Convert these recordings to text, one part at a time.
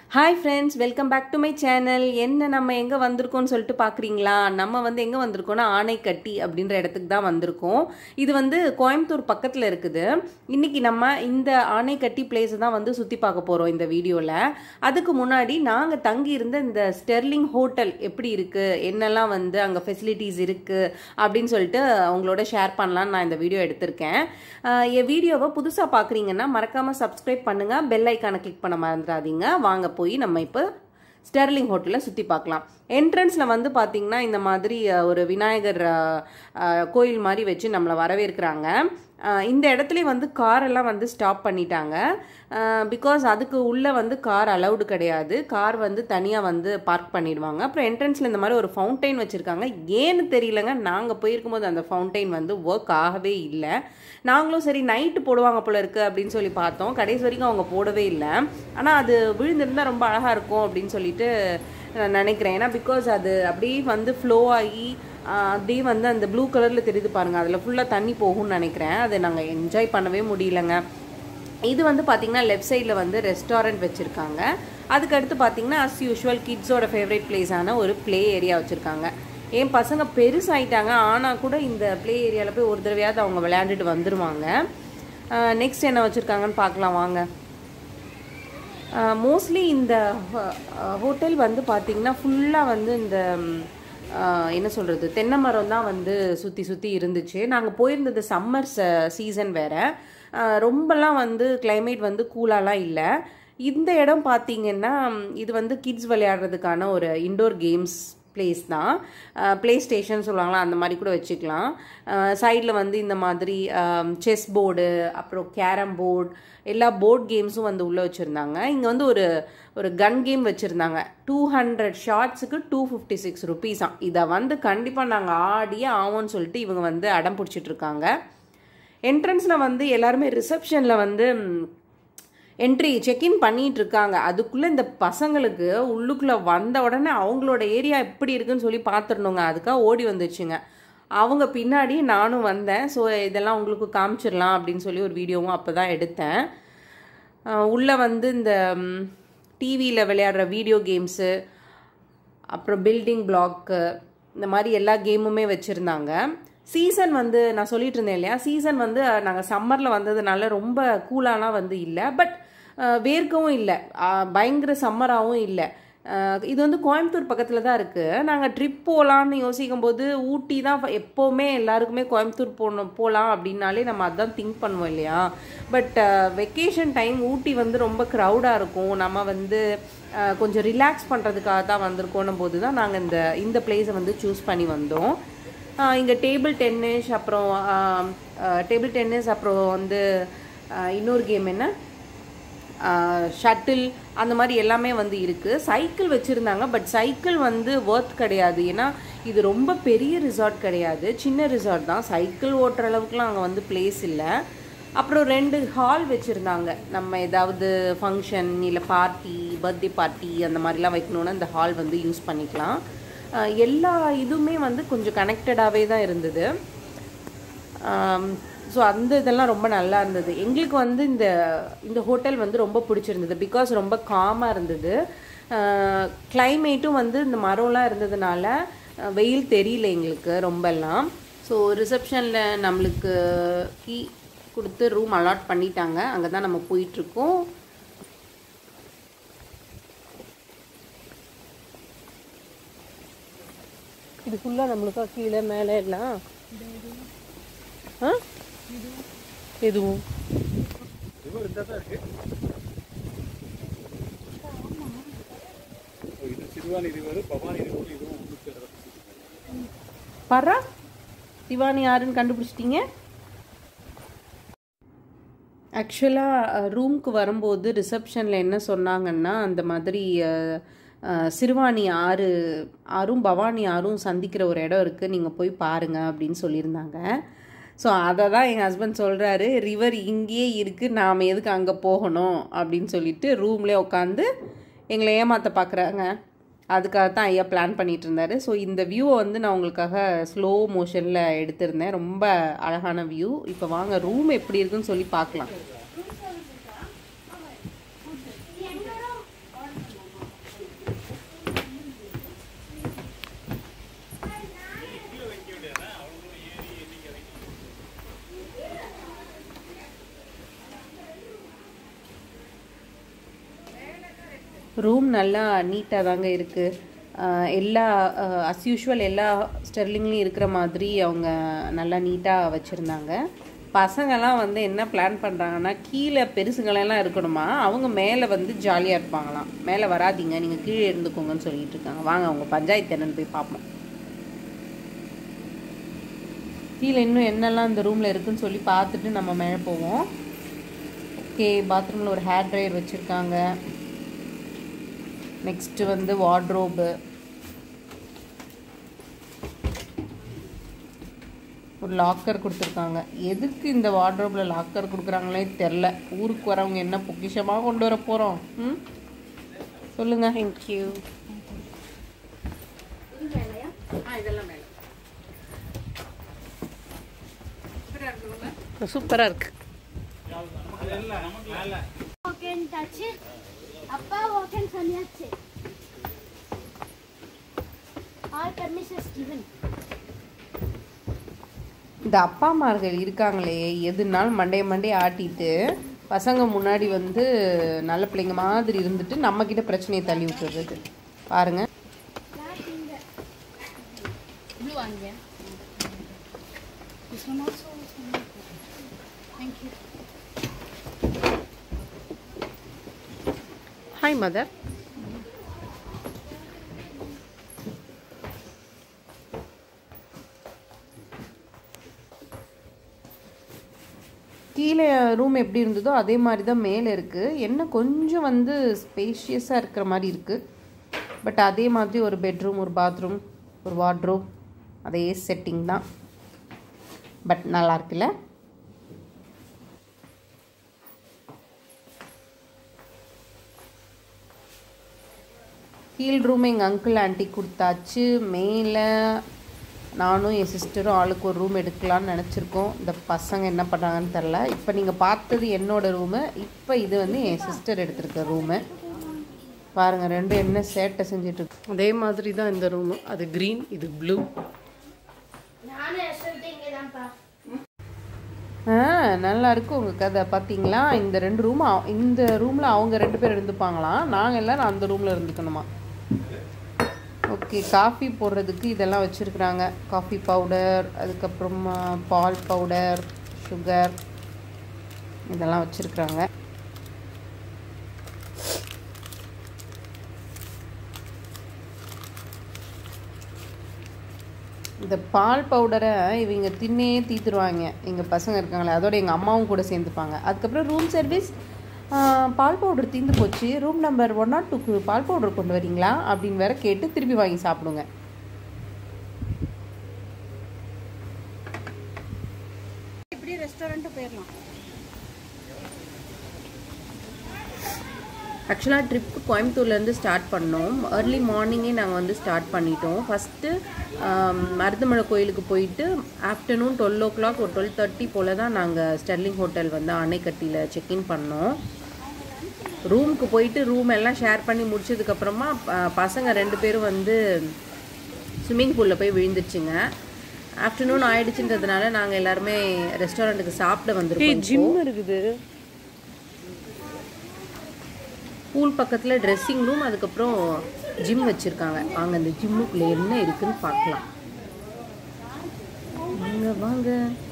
Hi friends welcome back to my channel என்ன நம்ம எங்கே வந்திருக்கோம்னு சொல்லிட்டு பார்க்குறீங்களா நம்ம வந்து எங்கே வந்திருக்கோம்னா ஆனைக்கட்டி அப்படின்ற இடத்துக்கு தான் வந்திருக்கோம் இது வந்து கோயம்புத்தூர் பக்கத்தில் இருக்குது இன்னைக்கு நம்ம இந்த ஆனைக்கட்டி பிளேஸை தான் வந்து சுற்றி பார்க்க போகிறோம் இந்த வீடியோவில் அதுக்கு முன்னாடி நாங்கள் தங்கி இருந்த இந்த ஸ்டெர்லிங் ஹோட்டல் எப்படி இருக்குது என்னெல்லாம் வந்து அங்கே ஃபெசிலிட்டிஸ் இருக்குது அப்படின்னு சொல்லிட்டு அவங்களோட ஷேர் பண்ணலான்னு நான் இந்த வீடியோ எடுத்திருக்கேன் ஆஹ் என் வீடியோவை புதுசாக பார்க்குறீங்கன்னா மறக்காமல் சப்ஸ்கிரைப் பண்ணுங்கள் பெல் ஐக்கானை கிளிக் பண்ண மறந்துடாதீங்க வாங்க போய் நம்ம இப்போ ஸ்டெர்லிங் ஹோட்டலில் சுற்றி பார்க்கலாம் என்ட்ரன்ஸில் வந்து பார்த்திங்கன்னா இந்த மாதிரி அஹ், ஒரு விநாயகர் அஹ், அஹ், கோயில் மாதிரி வச்சு நம்மளை வரவேற்கிறாங்க அஹ், இந்த இடத்துலயே வந்து கார் எல்லாம் வந்து ஸ்டாப் பண்ணிட்டாங்க பிகாஸ் அதுக்கு உள்ளே வந்து கார் அலௌடு கிடையாது கார் வந்து தனியாக வந்து பார்க் பண்ணிடுவாங்க அப்புறம் என்ட்ரன்ஸில் இந்த மாதிரி ஒரு ஃபவுண்டைன் வச்சுருக்காங்க ஏன்னு தெரியலங்க நாங்கள் போயிருக்கும்போது அந்த ஃபவுண்டைன் வந்து ஒர்க் ஆகவே இல்லை நாங்களும் சரி நைட்டு போடுவாங்க போல இருக்கு அப்படின்னு சொல்லி பார்த்தோம் கடைசி வரைக்கும் அவங்க போடவே இல்லை ஆனால் அது விழுந்திருந்தா ரொம்ப அழகாக இருக்கும் அப்படின்னு சொல்லிட்டு நான் நினைக்கிறேன் ஏன்னா பிகாஸ் அது அப்படியே வந்து ஃப்ளோ ஆகி ஆஹ், அப்படியே வந்து அந்த ப்ளூ கலரில் தெரியுது பாருங்கள் அதில் ஃபுல்லாக தண்ணி போகும்னு நினைக்கிறேன் அதை நாங்கள் என்ஜாய் பண்ணவே முடியலங்க இது வந்து பார்த்தீங்கன்னா லெஃப்ட் சைடில் வந்து ரெஸ்டாரண்ட் வச்சுருக்காங்க அதுக்கு அடுத்து பார்த்தீங்கன்னா அஸ் யூஷுவல் கிட்ஸோட ஃபேவரட் பிளேஸான ஒரு ப்ளே ஏரியா வச்சுருக்காங்க என் பசங்க பெருசாயிட்டாங்க ஆனால் கூட இந்த ப்ளே ஏரியாவில் போய் ஒரு தடவையாவது அவங்க விளையாண்டுட்டு வந்துடுவாங்க நெக்ஸ்ட் என்ன வச்சுருக்காங்கன்னு பார்க்கலாம் வாங்க மோஸ்ட்லி இந்த ஹோட்டல் வந்து பார்த்திங்கன்னா ஃபுல்லாக வந்து இந்த ம், ஆஹ், என்ன சொல்கிறது தென்னை மரம் தான் வந்து சுற்றி சுற்றி இருந்துச்சு நாங்கள் போயிருந்தது சம்மர் சீசன் வேறு ரொம்பலாம் வந்து climate வந்து கூலாலாம் இல்லை இந்த இடம் பார்த்தீங்கன்னா ம், இது வந்து கிட்ஸ் விளையாடுறதுக்கான ஒரு இண்டோர் கேம்ஸ் பிளேஸ் தான் ப்ளே ஸ்டேஷன் சொல்லுவாங்களா அந்த மாதிரி கூட வச்சுக்கலாம் சைடில் வந்து இந்த மாதிரி செஸ் போர்டு அப்புறம் கேரம் போர்டு எல்லா போர்ட் கேம்ஸும் வந்து உள்ளே வச்சுருந்தாங்க இங்கே வந்து ஒரு ஒரு கன் கேம் வச்சுருந்தாங்க டூ ஹண்ட்ரட் ஷார்ட்ஸுக்கு டூ ஃபிஃப்டி சிக்ஸ் ருபீஸாம் இதை வந்து கண்டிப்பாக நாங்கள் ஆடியே ஆவோன்னு சொல்லிட்டு இவங்க வந்து அடம் பிடிச்சிட்டு இருக்காங்க என்ட்ரன்ஸில் வந்து எல்லாருமே ரிசப்ஷனில் வந்து என்ட்ரி செக்இன் பண்ணிட்டு இருக்காங்க அதுக்குள்ளே இந்த பசங்களுக்கு உள்ளுக்குள்ளே வந்த உடனே அவங்களோட ஏரியா எப்படி இருக்குன்னு சொல்லி பார்த்துடணுங்க அதுக்காக ஓடி வந்துச்சுங்க அவங்க பின்னாடி நானும் வந்தேன் ஸோ இதெல்லாம் உங்களுக்கு காமிச்சிடலாம் அப்படின்னு சொல்லி ஒரு வீடியோவும் அப்போ தான் எடுத்தேன் அஹ் உள்ள வந்து இந்த டிவியில் விளையாடுற வீடியோ கேம்ஸு அப்புறம் பில்டிங் பிளாக்கு இந்த மாதிரி எல்லா கேமுமே வச்சுருந்தாங்க சீசன் வந்து நான் சொல்லிட்டு இருந்தேன் இல்லையா சீசன் வந்து நாங்கள் சம்மரில் வந்ததுனால ரொம்ப கூலாலாம் வந்து இல்லை பட் வேர்க்கவும் இல்லை அஹ், பயங்கர சம்மராகவும் இல்லை அஹ், இது வந்து கோயம்புத்தூர் பக்கத்தில் தான் இருக்குது நாங்கள் ட்ரிப் போகலான்னு யோசிக்கும் போது ஊட்டி தான் ஃப- எப்போவுமே எல்லாருக்குமே கோயம்புத்தூர் போகணும் போகலாம் அப்படின்னாலே நம்ம அதான் திங்க் பண்ணுவோம் இல்லையா பட் வெக்கேஷன் டைம் ஊட்டி வந்து ரொம்ப க்ரௌடாக இருக்கும் நம்ம வந்து அஹ், கொஞ்சம் ரிலாக்ஸ் பண்ணுறதுக்காக தான் வந்திருக்கோன்னும் போது தான் நாங்கள் இந்த இந்த பிளேஸை வந்து சூஸ் பண்ணி வந்தோம் இங்கே டேபிள் டென்னிஸ் அப்புறம் டேபிள் டென்னிஸ் அப்புறம் வந்து அஹ், இன்னொரு கேம் என்ன ஷட்டில் அந்த மாதிரி எல்லாமே வந்து இருக்குது சைக்கிள் வச்சுருந்தாங்க பட் சைக்கிள் வந்து ஒர்த் கிடையாது ஏன்னா இது ரொம்ப பெரிய ரிசார்ட் கிடையாது சின்ன ரிசார்ட் தான் சைக்கிள் ஓட்டுற அளவுக்குலாம் அங்கே வந்து பிளேஸ் இல்லை அப்புறம் ரெண்டு ஹால் வச்சுருந்தாங்க நம்ம ஏதாவது ஃபங்க்ஷன் இல்லை பார்ட்டி பர்த்டே பார்ட்டி அந்த மாதிரிலாம் வைக்கணுன்னா இந்த ஹால் வந்து யூஸ் பண்ணிக்கலாம் அஹ் எல்லா இதுவுமே வந்து கொஞ்சம் கனெக்டடாகவே தான் இருந்தது ஸோ அந்த இதெல்லாம் ரொம்ப நல்லா இருந்தது எங்களுக்கு வந்து இந்த இந்த ஹோட்டல் வந்து ரொம்ப பிடிச்சிருந்தது பிகாஸ் ரொம்ப காமாக இருந்தது கிளைமேட்டும் வந்து இந்த மரம்லாம் இருந்ததுனால அஹ், வெயில் தெரியல எங்களுக்கு ரொம்பலாம் ஸோ ரிசப்ஷனில் நம்மளுக்கு கீ கொடுத்து ரூம் அலாட் பண்ணிட்டாங்க அங்கே தான் நம்ம போயிட்டுருக்கோம் இது ஃபுல்லாக நம்மளுக்கா கீழே மேலே எல்லாம் ஆ எதுவும் இது சிறுவாணி ரிவர் பவானி ரிவர் இதுவும் உள்ளுக்கு பர்றா திவானி யாருன்னு கண்டுபிடிச்சிட்டீங்க ஆக்சுவலாக ரூம்க்கு வரும்போது ரிசப்ஷனில் என்ன சொன்னாங்கன்னா அந்த மாதிரி அஹ், அஹ், சிறுவாணி ஆறு ஆறும் பவானி ஆறும் சந்திக்கிற ஒரு இடம் இருக்குது நீங்கள் போய் பாருங்க அப்படின்னு சொல்லியிருந்தாங்க ஸோ அதை தான் என் ஹஸ்பண்ட் சொல்கிறாரு ரிவர் இங்கேயே இருக்குது நாம் எதுக்கு அங்கே போகணும் அப்படின்னு சொல்லிட்டு ரூம்லேயே உட்காந்து எங்களை ஏமாற்ற பார்க்குறாங்க அதுக்காக தான் ஐயா பிளான் பண்ணிட்டு இருந்தாரு ஸோ இந்த வியூவை வந்து நான் உங்களுக்காக ஸ்லோ மோஷனில் எடுத்திருந்தேன் ரொம்ப அழகான வியூ இப்போ வாங்க ரூம் எப்படி இருக்குன்னு சொல்லி பார்க்கலாம் ரூம் நல்லா நீட்டாக தாங்க இருக்குது எல்லா அஸ் யூஷுவல் எல்லா ஸ்டெர்லிங்லேயும் இருக்கிற மாதிரி அவங்க நல்லா நீட்டாக வச்சுருந்தாங்க பசங்கெல்லாம் வந்து என்ன பிளான் பண்ணுறாங்கன்னா கீழே பெருசுங்களெல்லாம் இருக்கணுமா அவங்க மேலே வந்து ஜாலியாக இருப்பாங்களாம் மேலே வராதீங்க நீங்கள் கீழே இருந்துக்கோங்கன்னு சொல்லிட்டு இருக்காங்க வாங்க அவங்க பஞ்சாயத்து என்னன்னு போய் பார்ப்போம் கீழே இன்னும் என்னெல்லாம் இந்த ரூமில் இருக்குன்னு சொல்லி பார்த்துட்டு நம்ம மேலே போவோம் ஓகே பாத்ரூமில் ஒரு ஹேர் ட்ரையர் வச்சுருக்காங்க நெக்ஸ்ட்டு வந்து வார்ட்ரோபு ஒரு லாக்கர் கொடுத்துருக்காங்க எதுக்கு இந்த வார்ட்ரோபில் லாக்கர் கொடுக்குறாங்களே தெரில ஊருக்கு வரவங்க என்ன பொக்கிஷமாக கொண்டு வர போகிறோம் ம் சொல்லுங்கள் தேங்க்யூ ஆ இதெல்லாம் மேலே சூப்பராக இருக்குது ஓகேன்ட்டாச்சு அப்பா ஓகேன்னு சொல்லியாச்சு ஆல் பர்மிஷன்ஸ் given இந்த அப்பா அம்மார்கள் இருக்காங்களே எதுனாலும் மண்டைய மண்டைய ஆட்டிட்டு பசங்க முன்னாடி வந்து நல்ல பிள்ளைங்க மாதிரி இருந்துட்டு நம்ம கிட்ட பிரச்சனையை தள்ளி விட்டுறது பாருங்க ப்ளூ வாங்க This one also. Thank you. Hi mother கீழே ரூம் எப்படி இருந்ததோ அதே மாதிரி தான் மேலே இருக்குது என்ன கொஞ்சம் வந்து ஸ்பேஷியஸாக இருக்கிற மாதிரி இருக்குது பட் அதே மாதிரி ஒரு பெட்ரூம் ஒரு பாத்ரூம் ஒரு வார்ட்ரூம் அதே செட்டிங் தான் பட் நல்லா இருக்குல்ல கீழ் ரூம் எங்கள் அங்கிள் ஆண்டி கொடுத்தாச்சு மேலே நானும் என் சிஸ்டரும் ஆளுக்கு ஒரு ரூம் எடுக்கலாம்னு நினச்சிருக்கோம் இந்த பசங்க என்ன பண்ணுறாங்கன்னு தெரில இப்போ நீங்கள் பார்த்தது என்னோட ரூமு இப்போ இது வந்து என் சிஸ்டர் எடுத்திருக்க ரூமு பாருங்கள் ரெண்டும் என்ன சேட்டை செஞ்சுட்டு இருக்கு அதே மாதிரி தான் இந்த ரூமு அது க்ரீன் இது ப்ளூ நானும் யசோதா இங்கே தான்ப்பா ஆ நல்லா இருக்கு உங்கள் கதை பார்த்தீங்களா இந்த ரெண்டு ரூம் இந்த ரூமில் அவங்க ரெண்டு பேர் இருந்துப்பாங்களாம் நாங்கள் எல்லாரும் அந்த ரூமில் இருந்துக்கணுமா ஓகே காஃபி போடுறதுக்கு இதெல்லாம் வச்சுருக்குறாங்க காஃபி பவுடர் அதுக்கப்புறமா பால் பவுடர் சுகர் இதெல்லாம் வச்சுருக்குறாங்க இந்த பால் பவுடரை இவங்க தின்னே தீத்துருவாங்க எங்கள் பசங்க இருக்காங்களே அதோட எங்கள் அம்மாவும் கூட சேர்ந்துப்பாங்க அதுக்கப்புறம் ரூம் சர்வீஸ் பால் பவுடர் தீந்து போச்சு ரூம் நம்பர் ஒன் நாட் டூக்கு பால் பவுடர் கொண்டு வரீங்களா அப்படின்னு வேற கேட்டு திருப்பி வாங்கி சாப்பிடுங்க இப்படி ரெஸ்டாரண்ட்டு போயிடலாம் ஆக்சுவலாக ட்ரிப்பு கோயம்புத்தூர்லேருந்து ஸ்டார்ட் பண்ணோம் ஏர்லி மார்னிங்கே நாங்கள் வந்து ஸ்டார்ட் பண்ணிட்டோம் ஃபஸ்ட்டு மருதமலை கோயிலுக்கு போயிட்டு ஆஃப்டர்நூன் டுவெல் ஓ கிளாக் ஒரு டுவெல் தேர்ட்டி போல் தான் நாங்கள் ஸ்டெர்லிங் ஹோட்டல் வந்து அணைக்கட்டியில் செக்இன் பண்ணோம் ரூமுக்கு போயிட்டு ரூம் எல்லாம் ஷேர் பண்ணி முடிச்சதுக்கப்புறமா ப- பசங்க ரெண்டு பேரும் வந்து ஸ்விம்மிங் பூலில் போய் விழுந்துருச்சுங்க ஆஃப்டர்நூன் ஆயிடுச்சுன்றதுனால நாங்கள் எல்லாருமே ரெஸ்டாரண்ட்டுக்கு சாப்பிட வந்திருக்கோம் இப்போ. ஜிம் இருக்குது பூல் பக்கத்தில் ட்ரெஸ்ஸிங் ரூம் அதுக்கப்புறம் ஜிம் வச்சுருக்காங்க வாங்க அந்த ஜிம்முக்குள்ளே என்ன இருக்குன்னு பார்க்கலாம் வாங்க வாங்க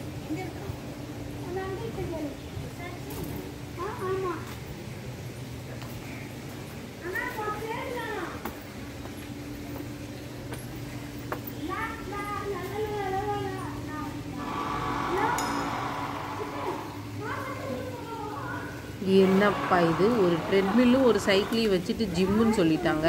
என்னப்பா இது ஒரு ட்ரெட்மில்லும் ஒரு சைக்கிளையும் வச்சுட்டு ஜிம்முன்னு சொல்லிட்டாங்க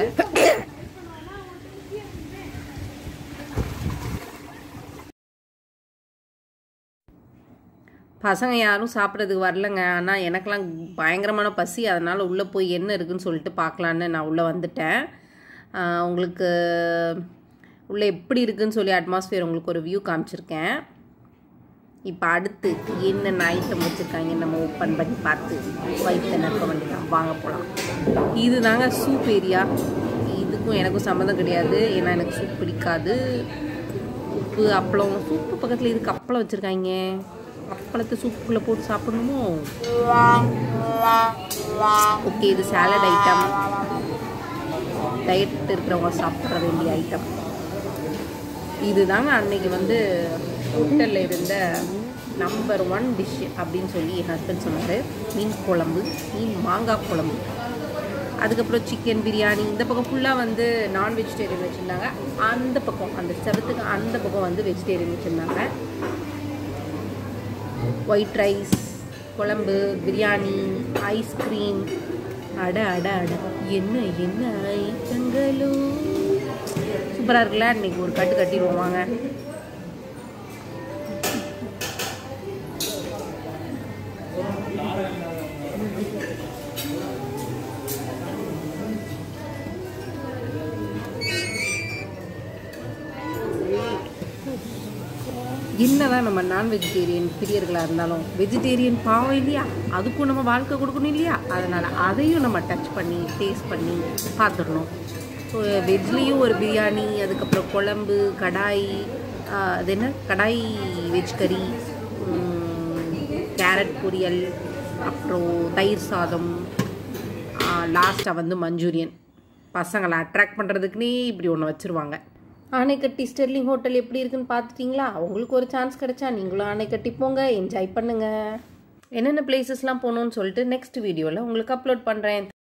பசங்க யாரும் சாப்பிட்றதுக்கு வரலங்க ஆனால் எனக்கெல்லாம் பயங்கரமான பசி அதனால் உள்ளே போய் என்ன இருக்குன்னு சொல்லிட்டு பார்க்கலான்னு நான் உள்ளே வந்துட்டேன் ஆஹ் உங்களுக்கு உள்ளே எப்படி இருக்குன்னு சொல்லி அட்மாஸ்பியர் உங்களுக்கு ஒரு வியூ காமிச்சிருக்கேன் இப்போ அடுத்து என்னென்ன ஐட்டம் வச்சுருக்காங்க நம்ம ஓப்பன் பண்ணி பார்த்து வயிற்று நிற்க வேண்டியதான் வாங்க போகலாம் இது தாங்க சூப் ஏரியா இதுக்கும் எனக்கும் சம்மந்தம் கிடையாது ஏன்னா எனக்கு சூப் பிடிக்காது உப்பு அப்பளம் சூப்பு பக்கத்தில் இதுக்கு அப்பளம் வச்சுருக்காங்க அப்பளத்தை சூப்புக்குள்ளே போட்டு சாப்பிடணுமோ ஓகே இது சாலட் ஐட்டம் டயட் இருக்கிறவங்க சாப்பிட வேண்டிய ஐட்டம் இதுதாங்க அன்னைக்கு வந்து ஹோட்டலில் இருந்த நம்பர் ஒன் டிஷ் அப்படின்னு சொல்லி என் ஹஸ்பண்ட் சொன்னார் மீன் குழம்பு மீன் மாங்காய் குழம்பு அதுக்கப்புறம் சிக்கன் பிரியாணி இந்த பக்கம் ஃபுல்லாக வந்து நான் வெஜிடேரியன் வச்சுருந்தாங்க அந்த பக்கம் அந்த செவத்துக்கு அந்த பக்கம் வந்து வெஜிடேரியன் வச்சுருந்தாங்க ஒயிட் ரைஸ் குழம்பு பிரியாணி ஐஸ்கிரீம் அட அட அட என்ன என்ன ஐட்டங்களோ சூப்பராக இருக்குல்ல இன்னைக்கு ஒரு கட்டு கட்டிடுவோம் வாங்க என்னதான் நம்ம நான் வெஜிடேரியன் பிரியர்களாக இருந்தாலும் வெஜிடேரியன் பாவம் இல்லையா அதுக்கும் நம்ம வாழ்க்கை கொடுக்கணும் இல்லையா அதனால் அதையும் நம்ம டச் பண்ணி டேஸ்ட் பண்ணி பார்த்துடணும் ஸோ வெஜ்லேயும் ஒரு பிரியாணி அதுக்கப்புறம் குழம்பு கடாய் ஆஹ், அது என்ன கடாய் வெஜ் கறி கேரட் பொரியல் அப்புறம் தயிர் சாதம் லாஸ்ட்டாக வந்து மஞ்சூரியன் பசங்களை அட்ராக்ட் பண்ணுறதுக்குனே இப்படி ஒன்று வச்சுருவாங்க ஆனைக்கட்டி ஸ்டெர்லிங் ஹோட்டல் எப்படி இருக்குன்னு பார்த்துட்டிங்களா உங்களுக்கு ஒரு சான்ஸ் கிடைச்சா நீங்களும் ஆனைக்கட்டி போங்க என்ஜாய் பண்ணுங்க என்னென்ன பிளேசஸ்லாம் போகணுன்னு சொல்லிட்டு நெக்ஸ்ட் வீடியோவில் உங்களுக்கு அப்லோட் பண்ணுறேன்